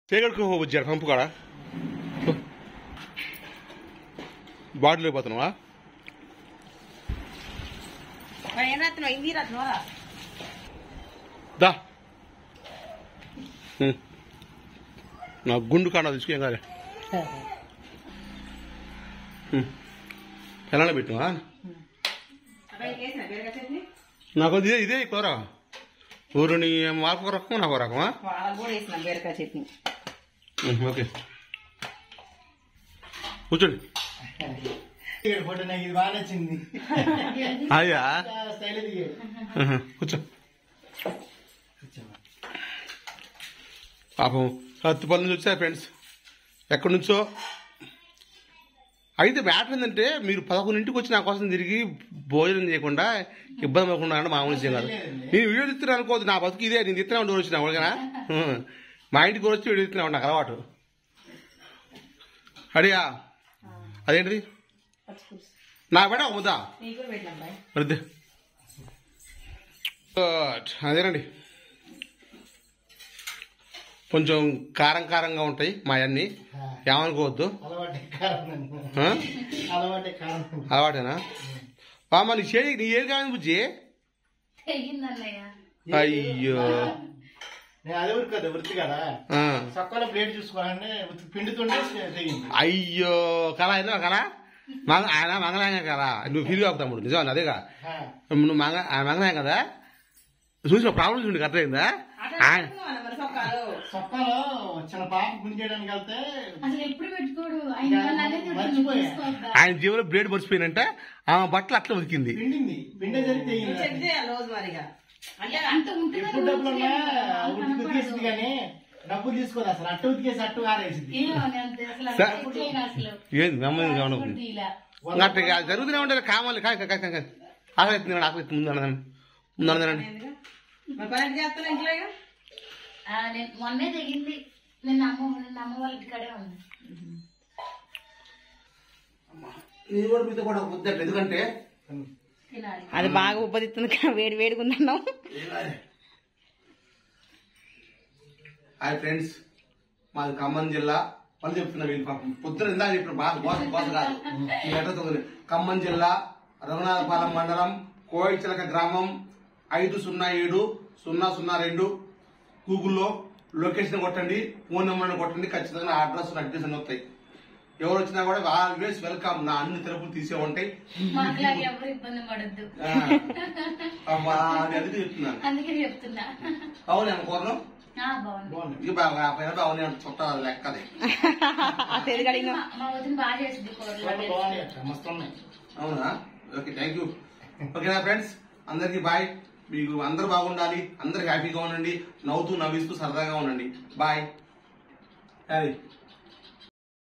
చేయగడుకు వచ్చాడు పంపు కాడ బాటిల్ అయిపోతున్నావా ఏం రాత్రం ఇంది రాత్రం దా ఉం. నా గుండు కాడ తీసుకేం కాదు ఎలా పెట్టినవా వేసిన బీరకాయ చట్నీ నాకు ఇదే ఇదే కూర ఊరిని మాకు ఒక రకం నాకు ఒక రకమా వాళ్ళకు కూడా వేసిన బీరకాయ చట్నీ ఉం, ఓకే కూర్చోండి దిగాడు ఫోటో నాకు ఇది బాగా నచ్చింది అయ్యా స్టైల్ దిగాడు ఆహా, కూర్చో పాపం కత్తిపల్లి నుంచి వచ్చారు ఫ్రెండ్స్ ఎక్కడి నుంచో అయితే మ్యాటర్ ఏంటంటే మీరు పదకొండింటికి వచ్చి నా కోసం తిరిగి భోజనం చేయకుండా ఇబ్బంది పడకుండా అంటే మామూలు విషయం కాదు నేను వీడియో తిత్తున్నా అనుకోవద్దు నా బతుకు ఇదే నేను తిత్తున్నా ఉండి వచ్చిన ఓకేనా ఉం. మా ఇంటికి వచ్చి వీడియో తిత్తున్నా నాకు అలవాటు అడిగా అదేంటిది పచ్చిపులుసు నా బేట ఒక ముద్దా నీకు కూడా పెట్టినాం బాయ్ వద్దు గుడ్. అదేనండి కొంచెం కారం కారంగా ఉంటాయి మా అన్ని ఏమనుకోవద్దు అలవాటే కారణం ఆ? అలవాటే కారణం అలవాటేనా బామ్మ నీ చేయి నీ ఏది కాదు బుజ్జి తెగిందన్నయ్య అయ్యో నేను అదే ఊరికి కదా వృత్తి కదా ఆ. సక్కలో ప్లేట్ చూసుకోవాలంటే పిండుతుంటే తెగింది అయ్యో కళ అయినా కళ మంగ ఆయన మంగళాంగ కదా నువ్వు ఫీల్ కాకు తమ్ముడు నిజం అదేగా ఆ, నువ్వు మంగ ఆయన మంగళాంగ కదా చూసిన ప్రాబ్లం చూడండి అర్థమైందా ఆయన మరి సొక్కాలు సొక్కలో చిన్న పాప గుంజేయడానికి వెళ్తే అసలు ఎప్పుడు పెట్టుకోడు ఆయన వల్ల అదే తిడుతున్నాడు, మర్చిపోయా. చూసుకోవద్దా? ఆయన జీవనంలో బ్లేడ్ మర్చిపోయినంటే ఆమె బట్టలు అట్లా ఉతికింది పిండింది పిండే జరిగి నువ్వు తెగింది చెప్తే రోజు మరిగా అంటే అంత ఉంటుంది ఎప్పుడు డబ్బులు ఉన్నా ఉతికి ఉతికేసింది కానీ డబ్బులు తీసుకోదు అసలు అట్టు ఉతికేసి అట్టు ఆరేసింది స- అసలు ఏంది నెమ్మది కావడం ఇలా అట్లా జరుగుతూనే ఉంటాయి కావాలి కాదు కాదు కాదు ఆకలి ఎత్తుంది ఆకలి ఎత్తుంది ముందు అన్నదండి ముందు అన్నదండి ఎందుకు? మరి పని చేస్తున్నా ఇంట్లో ఇక? ఆ, నేను మొన్నే తెగింది నిన్న అమ్మ నిన్న అమ్మ వాళ్ళ ఇంటికాడే ఉంది ఇది కూడా మీతో కూడా వద్దండి ఎందుకంటే తినాలి అది బాగా ఉబ్బదిస్తుంది కదా, వేడి వేడిగా ఉందన్నావు హాయ్ ఫ్రెండ్స్ మాది ఖమ్మం జిల్లా వాళ్ళు చెప్తున్నా వీళ్ళు పాపం పొద్దున ఇందాక చెప్పిన బాధ బాధ బాధ కాదు ఈ లెటర్ చదువుతుంది ఖమ్మం జిల్లా రఘునాథపాలెం మండలం కోయిచిలక గ్రామం ఐదు సున్నా ఏడు సున్నా సున్నా రెండు గూగుల్లో లొకేషన్ కొట్టండి ఫోన్ నెంబర్ కొట్టండి ఖచ్చితంగా అడ్రస్ అడ్రస్ అని వస్తాయి ఎవరు వచ్చినా కూడా ఆల్వేస్ వెల్కమ్ నా అన్ని తరపులు తీసే ఉంటాయి మాట్లాడి ఎవరు ఇబ్బంది పడద్దు ఆ, అమ్మా, అది అది చెప్తున్నాను అందుకే చెప్తున్నా అవును అనుకోను ఆ, బాగుంది బాగుంది ఇది బాగా పైన బాగున్నాయి అంటే చుట్టాలు లెక్కది అది కడిగిన మా- మా వదిన బాగా చేసింది కూరలు సొక్కలు బాగున్నాయి అక్క, మస్తు ఉన్నాయి అవునా ఓకే థ్యాంక్ యూ ఓకేనా ఫ్రెండ్స్ అందరికి బాయ్ మీకు అందరు బాగుండాలి అందరు హ్యాపీగా ఉండండి నవ్వుతూ నవ్విస్తూ సరదాగా ఉండండి బాయ్ అది